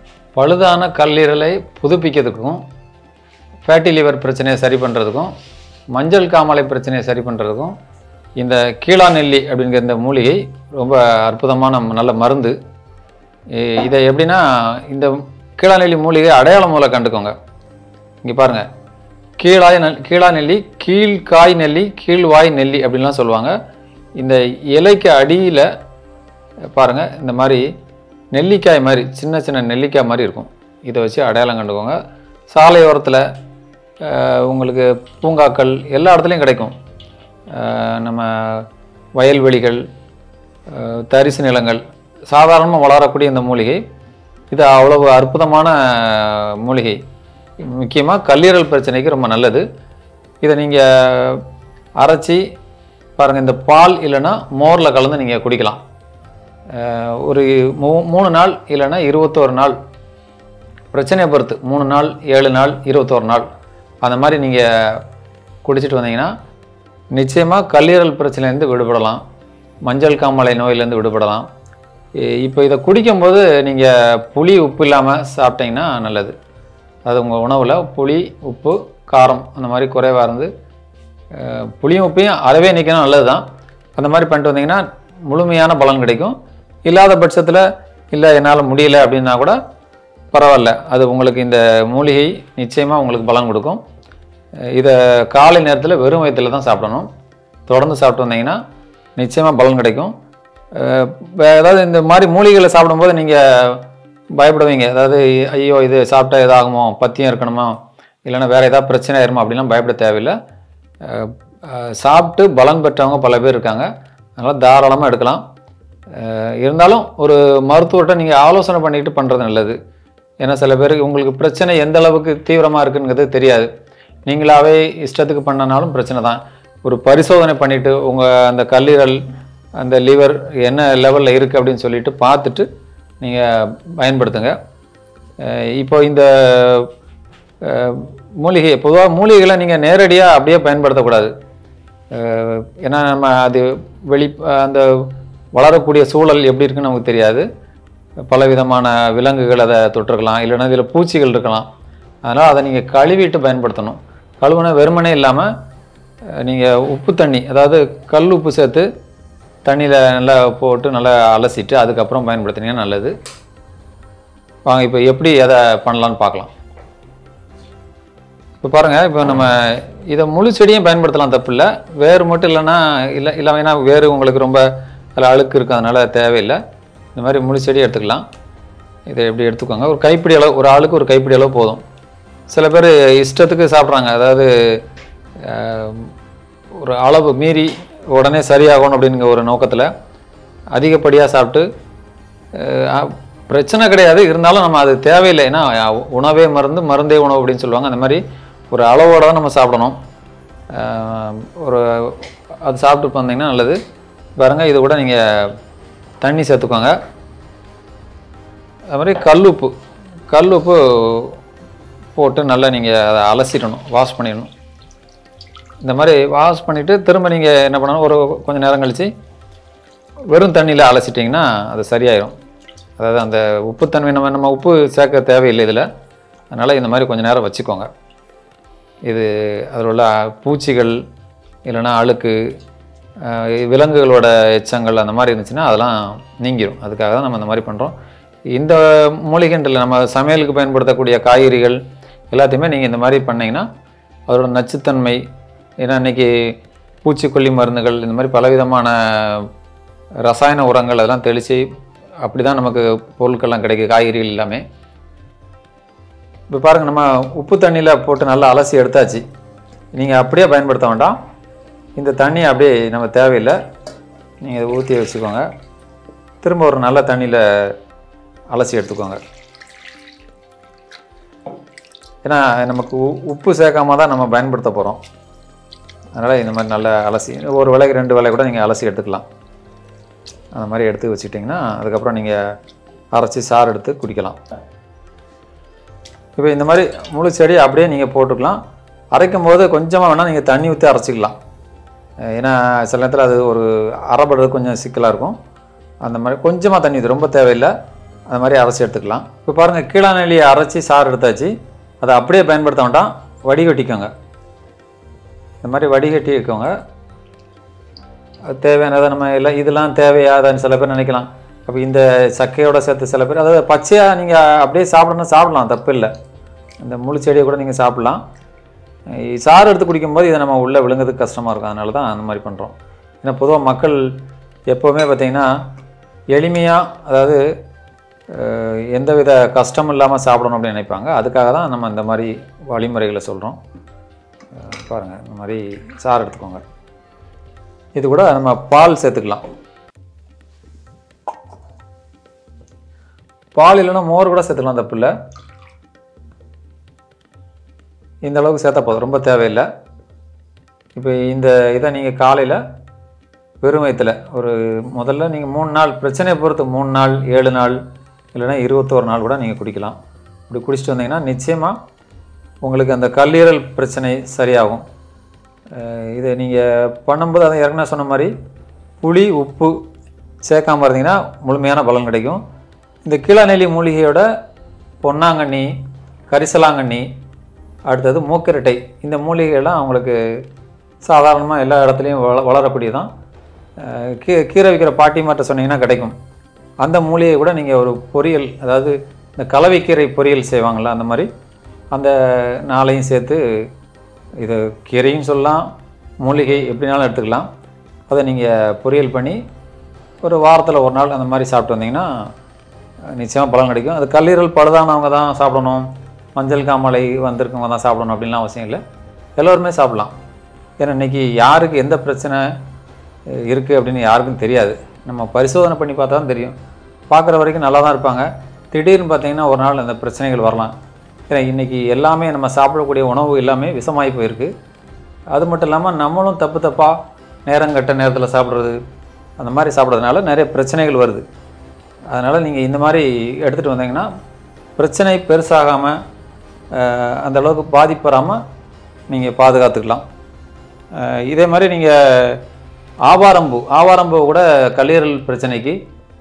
பழுதான கல்லீரலை புதுப்பிக்கிறதுக்கும் fatty liver பிரச்சனையை சரி பண்ணுறதுக்கும் மஞ்சள் காமாலை பிரச்சனையை சரி பண்ணுறதுக்கும் இந்த கீழா நெல்லி அப்படிங்கிற இந்த மூலிகை ரொம்ப அற்புதமான நல்ல மருந்து இ- இதை எப்படின்னா இந்த கீழா நெல்லி மூலிகை அடையாளம் மூலம் கண்டுக்கோங்க இங்கே பாருங்கள் கீழாய் நெல் கீழா நெல்லி கீழ்காய் நெல்லி கீழ்வாய் நெல்லி அப்படின்லாம் சொல்லுவாங்க இந்த இலைக்கு அடியில் பாருங்கள் இந்த மாதிரி நெல்லிக்காய் மாதிரி சின்ன சின்ன நெல்லிக்காய் மாதிரி இருக்கும் இதை வச்சு அடையாளம் கண்டுக்கோங்க சாலையோரத்தில் உங்களுக்கு பூங்காக்கள் எல்லா இடத்துலையும் கிடைக்கும் அஹ், நம்ம வயல்வெளிகள் அஹ், தரிசு நிலங்கள் சாதாரணமாக வளரக்கூடிய இந்த மூலிகை இது அவ்வளவு அற்புதமான மூலிகை முக்கியமாக கல்லீரல் பிரச்சனைக்கு ரொம்ப நல்லது இதை நீங்கள் அரைச்சி பாருங்கள் இந்த பால் இல்லைன்னா மோரில் கலந்து நீங்கள் குடிக்கலாம் அஹ், ஒரு மூ மூணு நாள் இல்லைன்னா இருபத்தோரு நாள் பிரச்சனையை பொறுத்து மூணு நாள் ஏழு நாள் இருபத்தோரு நாள் அந்த மாதிரி நீங்கள் குடிச்சிட்டு வந்தீங்கன்னா நிச்சயமாக கல்லீரல் பிரச்சனையிலேருந்து விடுபடலாம் மஞ்சள் காமாலை நோயிலேருந்து விடுபடலாம் இ- இப்போ இதை குடிக்கும்போது நீங்கள் புளி உப்பு இல்லாமல் சாப்பிட்டீங்கன்னா நல்லது அது உங்கள் உணவில் புளி உப்பு காரம் அந்த மாதிரி குறைவாக இருந்து அஹ், புளியும் உப்பையும் அறவே நிற்கணும் நல்லது தான் அந்த மாதிரி பண்ணிட்டு வந்தீங்கன்னா முழுமையான பலன் கிடைக்கும் இல்லாத பட்சத்தில் இல்லை என்னால் முடியல அப்படின்னா கூட பரவாயில்ல அது உங்களுக்கு இந்த மூலிகை நிச்சயமாக உங்களுக்கு பலன் கொடுக்கும் அஹ், இதை காலை நேரத்தில் வெறும் வயிற்றில் தான் சாப்பிடணும் தொடர்ந்து சாப்பிட்டு வந்தீங்கன்னா நிச்சயமாக பலன் கிடைக்கும் அஹ், வே- அதாவது இந்த மாதிரி மூலிகைகளை சாப்பிடும்போது நீங்கள் பயப்படுவீங்க அதாவது ஐயோ இது சாப்பிட்டா எதாகுமோ பத்தியம் இருக்கணுமா இல்லைன்னா வேறு ஏதாவது பிரச்சனை ஆயிருமா அப்படிலாம் பயப்பட தேவையில்லை அஹ், அஹ், சாப்பிட்டு பலன் பெற்றவங்க பல பேர் இருக்காங்க அதனால் தாராளமாக எடுக்கலாம் அஹ், இருந்தாலும் ஒரு மருத்துவர்கிட்ட நீங்கள் ஆலோசனை பண்ணிக்கிட்டு பண்ணுறது நல்லது ஏன்னா சில பேருக்கு உங்களுக்கு பிரச்சனை எந்த அளவுக்கு தீவிரமாக இருக்குங்கிறது தெரியாது நீங்களாவே இஷ்டத்துக்கு பண்ணனாலும் பிரச்சனை தான் ஒரு பரிசோதனை பண்ணிவிட்டு உங்கள் அந்த கல்லீரல் அந்த லிவர் என்ன லெவலில் இருக்குது அப்படின்னு சொல்லிட்டு பார்த்துட்டு நீங்கள் பயன்படுத்துங்க அஹ் இப்போ இந்த அஹ், மூலிகை பொதுவாக மூலிகைகளை நீங்கள் நேரடியாக அப்படியே பயன்படுத்தக்கூடாது அஹ், ஏன்னா நம்ம அது வெளி அந்த வளரக்கூடிய சூழல் எப்படி இருக்குன்னு நமக்கு தெரியாது பலவிதமான விலங்குகள் அதை தொட்டிருக்கலாம் இல்லைன்னா இதில் பூச்சிகள் இருக்கலாம் அதனால் அதை நீங்கள் கழுவிட்டு பயன்படுத்தணும் கழுவுன வெறுமனே இல்லாமல் நீங்கள் உப்பு தண்ணி அதாவது கல் உப்பு சேர்த்து தண்ணியில் நல்லா போட்டு நல்லா அலசிட்டு அதுக்கப்புறம் பயன்படுத்தினீங்கன்னா நல்லது வாங்க இப்போ எப்படி அதை பண்ணலான்னு பார்க்கலாம் இப்போ பாருங்கள் இப்போ நம்ம இதை முழு செடியும் பயன்படுத்தலாம் தப்பு இல்லை வேறு மட்டும் இல்லைன்னா இல்லை இல்லை வேணா வேறு உங்களுக்கு ரொம்ப அதில் அழுக்கு இருக்குது அதனால் தேவையில்லை இந்த மாதிரி முழு செடி எடுத்துக்கலாம் இதை எப்படி எடுத்துக்கோங்க ஒரு கைப்பிடி அளவு ஒரு ஆளுக்கு ஒரு கைப்பிடி அளவு போதும் சில பேர் இஷ்டத்துக்கு சாப்பிட்றாங்க அதாவது அஹ், ஒரு அளவு மீறி உடனே சரியாகணும் அப்படிங்கிற ஒரு நோக்கத்தில் அதிகப்படியாக சாப்பிட்டு அஹ், அ- பிரச்சனை கிடையாது இருந்தாலும் நம்ம அது தேவையில்லை ஏன்னா அஹ், உணவே மருந்து மருந்தே உணவு அப்படின்னு சொல்லுவாங்க அந்த மாதிரி ஒரு அளவோட தான் நம்ம சாப்பிடணும் அஹ், ஒரு அது சாப்பிட்டு வந்தீங்கன்னா நல்லது பாருங்க இது கூட நீங்கள் தண்ணி சேர்த்துக்கோங்க அது மாதிரி கல்லுப்பு கல்லுப்பு போட்டு நல்லா நீங்கள் அதை அலசிடணும் வாஷ் பண்ணிடணும் இந்த மாதிரி வாஷ் பண்ணிவிட்டு திரும்ப நீங்கள் என்ன பண்ணணும் ஒரு கொஞ்சம் நேரம் கழித்து வெறும் தண்ணியில் அலசிட்டிங்கன்னா அது சரியாயிடும் அதாவது அந்த உப்புத்தன்மை நம்ம நம்ம உப்பு சேர்க்க தேவையில்லை இதில் அதனால் இந்த மாதிரி கொஞ்சம் நேரம் வச்சுக்கோங்க இது அதில் உள்ள பூச்சிகள் இல்லைன்னா அழுக்கு அஹ், விலங்குகளோட எச்சங்கள் அந்த மாதிரி இருந்துச்சுன்னா அதெல்லாம் நீங்கிரும் அதுக்காக தான் நம்ம இந்த மாதிரி பண்ணுறோம் இந்த மூலிகைன்றில் நம்ம சமையலுக்கு பயன்படுத்தக்கூடிய காய்கறிகள் எல்லாத்தையுமே நீங்கள் இந்த மாதிரி பண்ணீங்கன்னா அதோட நச்சுத்தன்மை ஏன்னா இன்றைக்கி பூச்சிக்கொல்லி மருந்துகள் இந்த மாதிரி பலவிதமான ரசாயன உரங்கள் அதெல்லாம் தெளித்து அப்படி தான் நமக்கு பொருட்கள்லாம் கிடைக்குது காய்கறிகள் எல்லாமே இப்போ பாருங்கள் நம்ம உப்பு தண்ணியில் போட்டு நல்லா அலசி எடுத்தாச்சு நீங்கள் அப்படியே பயன்படுத்த வேண்டாம் இந்த தண்ணி அப்படியே நம்ம தேவையில்லை நீங்கள் இதை ஊற்றி வச்சுக்கோங்க திரும்ப ஒரு நல்ல தண்ணியில் அலசி எடுத்துக்கோங்க ஏன்னா நமக்கு உ- உப்பு சேர்க்காம தான் நம்ம பயன்படுத்த போகிறோம் அதனால் இந்த மாதிரி நல்லா அலசி ஒரு வேலைக்கு ரெண்டு வேலை கூட நீங்கள் அலசி எடுத்துக்கலாம் அந்த மாதிரி எடுத்து வச்சுக்கிட்டிங்கன்னா அதுக்கப்புறம் நீங்கள் அரைச்சி சாறு எடுத்து குடிக்கலாம் இப்போ இந்த மாதிரி முழு செடி அப்படியே நீங்கள் போட்டுக்கலாம் அரைக்கும் போது கொஞ்சமாக வேணால் நீங்கள் தண்ணி ஊற்றி அரைச்சிக்கலாம் அஹ் ஏன்னா சில நேரத்தில் அது ஒரு அரைப்படுறது கொஞ்சம் சிக்கலாக இருக்கும் அந்த மாதிரி கொஞ்சமாக தண்ணி ஊற்றி ரொம்ப தேவையில்லை அது மாதிரி அரைச்சி எடுத்துக்கலாம் இப்போ பாருங்கள் கீழாநெல்லியை அரைச்சி சாறு எடுத்தாச்சு அதை அப்படியே பயன்படுத்த வேண்டாம் வடிகட்டிக்கோங்க இந்த மாதிரி வடிகட்டி வைக்கோங்க அது தேவையானதை நம்ம எல்லாம் இதெல்லாம் தேவையாதான்னு சில பேர் நினைக்கலாம் அப்போ இந்த சக்கையோட சேர்த்து சில பேர் அதாவது பச்சையாக நீங்கள் அப்படியே சாப்பிடணும் சாப்பிடலாம் தப்பு இல்லை இந்த முழு செடியை கூட நீங்கள் சாப்பிடலாம் இ- சாறு எடுத்து குடிக்கும்போது இதை நம்ம உள்ளே விழுங்குறதுக்கு கஷ்டமாக இருக்கும் அதனால தான் அந்த மாதிரி பண்ணுறோம் ஏன்னா பொதுவாக மக்கள் எப்போவுமே பார்த்திங்கன்னா எளிமையாக அதாவது அஹ், எந்தவித கஷ்டம் இல்லாமல் சாப்பிடணும் அப்படின்னு நினைப்பாங்க அதுக்காக தான் நம்ம இந்த மாதிரி வழிமுறைகளை சொல்கிறோம் பாருங்கள் இந்த மாதிரி சாறு எடுத்துக்கோங்க இது கூட நம்ம பால் சேர்த்துக்கலாம் பால் இல்லைன்னா மோர் கூட சேர்த்துக்கலாம் தப்பு இல்லை இந்த அளவுக்கு சேர்த்தா போதும் ரொம்ப தேவையில்லை இப்போ இந்த இதை நீங்கள் காலையில் வெறும் வயித்துல ஒரு முதல்ல நீங்கள் மூணு நாள் பிரச்சனையை பொறுத்து மூணு நாள் ஏழு நாள் இல்லைன்னா இருபத்தோரு நாள் கூட நீங்கள் குடிக்கலாம் இப்படி குடிச்சிட்டு வந்தீங்கன்னா நிச்சயமாக உங்களுக்கு அந்த கல்லீரல் பிரச்சனை சரியாகும் அஹ் இதை நீங்கள் பண்ணும்போது அதை ஏற்கனவே சொன்ன மாதிரி புளி உப்பு சேர்க்காம இருந்தீங்கன்னா முழுமையான பலன் கிடைக்கும் இந்த கீழநெல்லி மூலிகையோட பொன்னாங்கண்ணி கரிசலாங்கண்ணி அடுத்தது மூக்கிரட்டை இந்த மூலிகைகள்லாம் அவங்களுக்கு சாதாரணமாக எல்லா இடத்துலையும் வள வளரக்கூடியதான் அஹ் கீ கீரை விற்கிற பாட்டிமார்ட்ட சொன்னீங்கன்னா கிடைக்கும் அந்த மூலிகையை கூட நீங்கள் ஒரு பொரியல் அதாவது இந்த கலவைக்கீரை பொரியல் செய்வாங்கள்ல அந்த மாதிரி அந்த நாளையும் சேர்த்து இது கீரையும் சொல்லலாம் மூலிகை எப்படினாலும் எடுத்துக்கலாம் அதை நீங்கள் பொரியல் பண்ணி ஒரு வாரத்தில் ஒரு நாள் அந்த மாதிரி சாப்பிட்டு வந்தீங்கன்னா நிச்சயமாக பலன் கிடைக்கும் அது கல்லீரல் பழுதானவங்க தான் சாப்பிடணும் மஞ்சள் காமாலை வந்திருக்கவங்க தான் சாப்பிடணும் அப்படின்லாம் அவசியம் இல்லை எல்லோருமே சாப்பிடலாம் ஏன்னா இன்றைக்கி யாருக்கு எந்த பிரச்சனை இருக்குது அப்படின்னு யாருக்கும் தெரியாது நம்ம பரிசோதனை பண்ணி பார்த்தா தான் தெரியும் பார்க்குற வரைக்கும் நல்லா தான் இருப்பாங்க திடீர்னு பார்த்தீங்கன்னா ஒரு நாள் அந்த பிரச்சனைகள் வரலாம் ஏன்னா இன்றைக்கி எல்லாமே நம்ம சாப்பிடக்கூடிய உணவு எல்லாமே விஷமாகி போயிருக்கு அது மட்டும் இல்லாமல் நம்மளும் தப்பு தப்பாக நேரங்கட்ட நேரத்தில் சாப்பிட்றது அந்த மாதிரி சாப்பிட்றதுனால நிறைய பிரச்சனைகள் வருது அதனால் நீங்கள் இந்த மாதிரி எடுத்துகிட்டு வந்தீங்கன்னா பிரச்சனை பெருசாகாமல் அந்த அளவுக்கு பாதிப்பு வராமல் நீங்கள் பாதுகாத்துக்கலாம் அஹ் இதே மாதிரி நீங்கள் ஆவாரம்பூ ஆவாரம்பூ கூட கல்லீரல் பிரச்சனைக்கு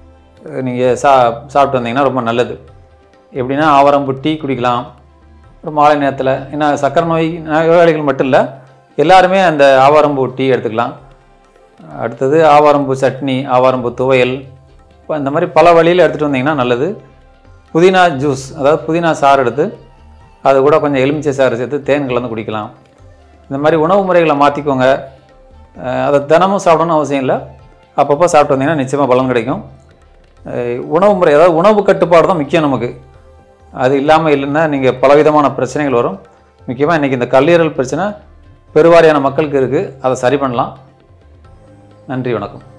நீங்கள் சா சாப்பிட்டு வந்தீங்கன்னா ரொம்ப நல்லது எப்படின்னா ஆவாரம்பூ டீ குடிக்கலாம் ஒரு மாலை நேரத்தில் ஏன்னா சக்கரை நோய் நோயாளிகள் மட்டும் இல்லை எல்லாருமே அந்த ஆவாரம்பூ டீ எடுத்துக்கலாம் அடுத்தது ஆவாரம்பூ சட்னி ஆவாரம்பூ துவையல் இப்போ இந்த மாதிரி பல வழியில் எடுத்துகிட்டு வந்தீங்கன்னா நல்லது புதினா ஜூஸ் அதாவது புதினா சாறு எடுத்து அது கூட கொஞ்சம் எலுமிச்சை சாறு சேர்த்து தேன் கலந்து குடிக்கலாம் இந்த மாதிரி உணவு முறைகளை மாற்றிக்கோங்க அஹ் அதை தினமும் சாப்பிடணும்னு அவசியம் இல்லை அப்பப்போ சாப்பிட்டு வந்தீங்கன்னா நிச்சயமாக பலன் கிடைக்கும் அஹ் உணவு முறை அதாவது உணவு கட்டுப்பாடு தான் முக்கியம் நமக்கு அது இல்லாமல் இல்லைன்னா நீங்கள் பலவிதமான பிரச்சனைகள் வரும் முக்கியமாக இன்றைக்கி இந்த கல்லீரல் பிரச்சனை பெருவாரியான மக்களுக்கு இருக்குது அதை சரி பண்ணலாம் நன்றி வணக்கம்